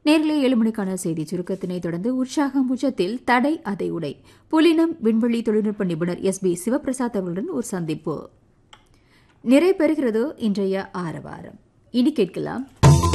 நேரிலே ஏழு மணிக்கான செய்தி சுருக்கத்தினை தொடர்ந்து உற்சாகம் உச்சத்தில் தடை அதை உடை புலினம் விண்வெளி தொழில்நுட்ப நிபுணர் எஸ் பி சிவபிரசாத் அவர்களுடன் ஒரு சந்திப்பு நிறைவு பெறுகிறது இன்றைய ஆரவாரம் இனி கேட்கலாம்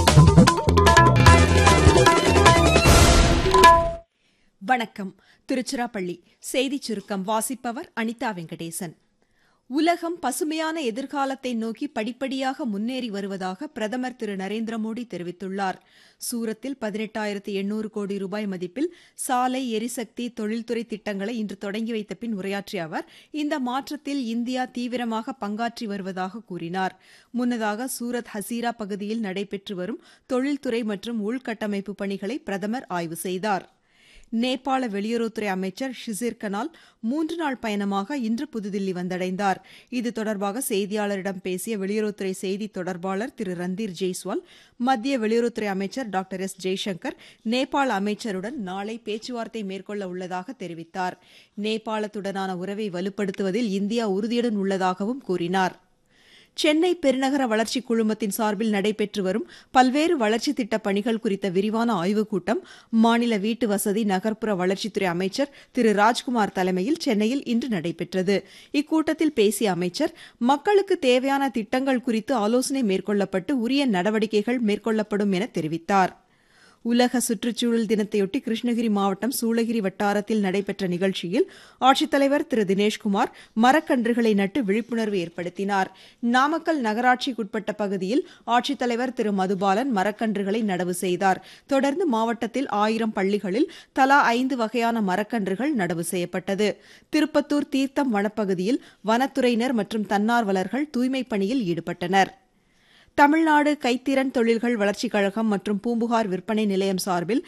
வணக்கம் திருச்சிராப்பள்ளி செய்திச் சுருக்கம் வாசிப்பவர் அனிதா வெங்கடேசன் உலகம் பசுமையான எதிர்காலத்தை நோக்கி படிப்படியாக முன்னேறி வருவதாக பிரதமர் திரு நரேந்திர மோடி தெரிவித்துள்ளார் சூரத்தில் பதினெட்டாயிரத்து எண்ணூறு கோடி ரூபாய் மதிப்பில் சாலை எரிசக்தி தொழில்துறை திட்டங்களை இன்று தொடங்கி வைத்த பின் உரையாற்றிய அவர் இந்த மாற்றத்தில் இந்தியா தீவிரமாக பங்காற்றி வருவதாக கூறினார் முன்னதாக சூரத் ஹசீரா பகுதியில் நடைபெற்று வரும் தொழில்துறை மற்றும் உள்கட்டமைப்பு பணிகளை பிரதமர் ஆய்வு செய்தார் நேபாள வெளியுறவுத்துறை அமைச்சர் ஷிசிர் கனால் மூன்று நாள் பயணமாக இன்று புதுதில்லி வந்தடைந்தார் இது தொடர்பாக செய்தியாளரிடம் பேசிய வெளியுறவுத்துறை செய்தி தொடர்பாளர் திரு ரந்தீர் ஜெய்ஸ்வால் மத்திய வெளியுறவுத்துறை அமைச்சர் டாக்டர் எஸ் ஜெய்சங்கர் நேபாள அமைச்சருடன் நாளை பேச்சுவார்த்தை மேற்கொள்ள உள்ளதாக தெரிவித்தார் நேபாளத்துடனான உறவை வலுப்படுத்துவதில் இந்தியா உறுதியுடன் உள்ளதாகவும் கூறினார் சென்னை பெருநகர வளர்ச்சிக் குழுமத்தின் சார்பில் நடைபெற்று வரும் பல்வேறு வளர்ச்சித் திட்டப் பணிகள் குறித்த விரிவான ஆய்வுக் கூட்டம் மாநில வீட்டு வசதி நகர்ப்புற வளர்ச்சித்துறை அமைச்சர் திரு ராஜ்குமார் தலைமையில் சென்னையில் இன்று நடைபெற்றது இக்கூட்டத்தில் பேசிய அமைச்சர் மக்களுக்கு தேவையான திட்டங்கள் குறித்து ஆலோசனை மேற்கொள்ளப்பட்டு உரிய நடவடிக்கைகள் மேற்கொள்ளப்படும் என தெரிவித்தார் உலக சுற்றுச்சூழல் தினத்தையொட்டி கிருஷ்ணகிரி மாவட்டம் சூளகிரி வட்டாரத்தில் நடைபெற்ற நிகழ்ச்சியில் ஆட்சித்தலைவர் திரு தினேஷ்குமார் மரக்கன்றுகளை நட்டு விழிப்புணர்வு ஏற்படுத்தினார் நாமக்கல் நகராட்சிக்குட்பட்ட பகுதியில் ஆட்சித்தலைவர் திரு மதுபாலன் மரக்கன்றுகளை நடவு செய்தார் தொடர்ந்து மாவட்டத்தில் ஆயிரம் பள்ளிகளில் தலா ஐந்து வகையான மரக்கன்றுகள் நடவு செய்யப்பட்டது திருப்பத்தூர் தீர்த்தம் வனப்பகுதியில் வனத்துறையினர் மற்றும் தன்னார்வலர்கள் தூய்மைப் பணியில் ஈடுபட்டனர் தமிழ்நாடு கைத்திறன் தொழில்கள் வளர்ச்சிக் கழகம் மற்றும் பூம்புகார் விற்பனை நிலையம் சார்பில்